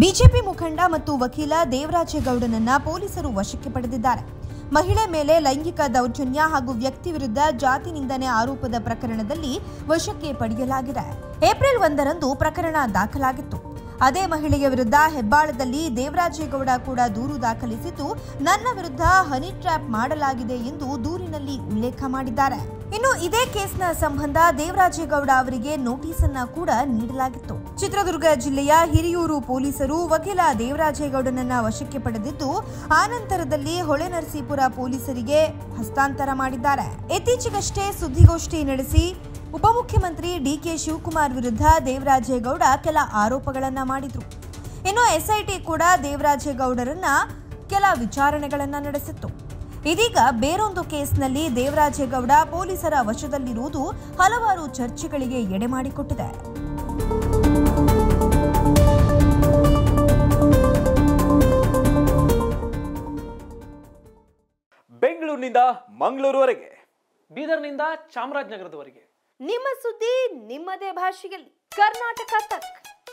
BJP ಮುಖಂಡ ಮತ್ತು ವಕೀಲ ದೇವರಾಜೇಗೌಡನನ್ನ ಪೊಲೀಸರು ವಶಕ್ಕೆ ಪಡೆದಿದ್ದಾರೆ ಮಹಿಳೆ ಮೇಲೆ ಲೈಂಗಿಕ ದೌರ್ಜನ್ಯ ಹಾಗೂ ವ್ಯಕ್ತಿ ವಿರುದ್ಧ ಜಾತಿ ನಿಂದನೆ ಆರೋಪದ ಪ್ರಕರಣದಲ್ಲಿ ವಶಕ್ಕೆ ಪಡೆಯಲಾಗಿದೆ ಏಪ್ರಿಲ್ ಒಂದರಂದು ಪ್ರಕರಣ ದಾಖಲಾಗಿತ್ತು ಅದೇ ಮಹಿಳೆಯ ವಿರುದ್ಧ ಹೆಬ್ಬಾಳದಲ್ಲಿ ದೇವರಾಜೇಗೌಡ ಕೂಡ ದೂರು ದಾಖಲಿಸಿದ್ದು ನನ್ನ ವಿರುದ್ಧ ಹನಿ ಟ್ರ್ಯಾಪ್ ಮಾಡಲಾಗಿದೆ ಎಂದು ದೂರಿನಲ್ಲಿ ಉಲ್ಲೇಖ ಮಾಡಿದ್ದಾರೆ ಇನ್ನು ಇದೇ ಕೇಸ್ನ ಸಂಬಂಧ ದೇವರಾಜೇಗೌಡ ಅವರಿಗೆ ನೋಟಿಸ್ ಅನ್ನ ಕೂಡ ನೀಡಲಾಗಿತ್ತು ಚಿತ್ರದುರ್ಗ ಜಿಲ್ಲೆಯ ಹಿರಿಯೂರು ಪೊಲೀಸರು ವಕೀಲ ದೇವರಾಜೇಗೌಡನನ್ನ ವಶಕ್ಕೆ ಪಡೆದಿದ್ದು ಆನಂತರದಲ್ಲಿ ಹೊಳೆನರಸೀಪುರ ಪೊಲೀಸರಿಗೆ ಹಸ್ತಾಂತರ ಮಾಡಿದ್ದಾರೆ ಇತ್ತೀಚೆಗಷ್ಟೇ ಸುದ್ದಿಗೋಷ್ಠಿ ನಡೆಸಿ ಉಪಮುಖ್ಯಮಂತ್ರಿ ಡಿಕೆ ಶಿವಕುಮಾರ್ ವಿರುದ್ಧ ದೇವರಾಜೇಗೌಡ ಕೆಲ ಆರೋಪಗಳನ್ನ ಮಾಡಿದ್ರು ಇನ್ನು ಎಸ್ಐಟಿ ಕೂಡ ದೇವರಾಜೇಗೌಡರನ್ನ ಕೆಲ ವಿಚಾರಣೆಗಳನ್ನ ನಡೆಸಿತ್ತು ಇದೀಗ ಬೇರೊಂದು ಕೇಸ್ನಲ್ಲಿ ದೇವರಾಜೇಗೌಡ ಪೊಲೀಸರ ವಶದಲ್ಲಿರುವುದು ಹಲವಾರು ಚರ್ಚೆಗಳಿಗೆ ಎಡೆ ಮಾಡಿಕೊಟ್ಟಿದೆ ಬೆಂಗಳೂರಿನಿಂದ ಮಂಗಳೂರುವರೆಗೆ ಬೀದರ್ನಿಂದ ಚಾಮರಾಜನಗರದವರೆಗೆ ನಿಮ್ಮ ಸುದ್ದಿ ನಿಮ್ಮದೇ ಭಾಷೆಯಲ್ಲಿ ಕರ್ನಾಟಕ ತಕ್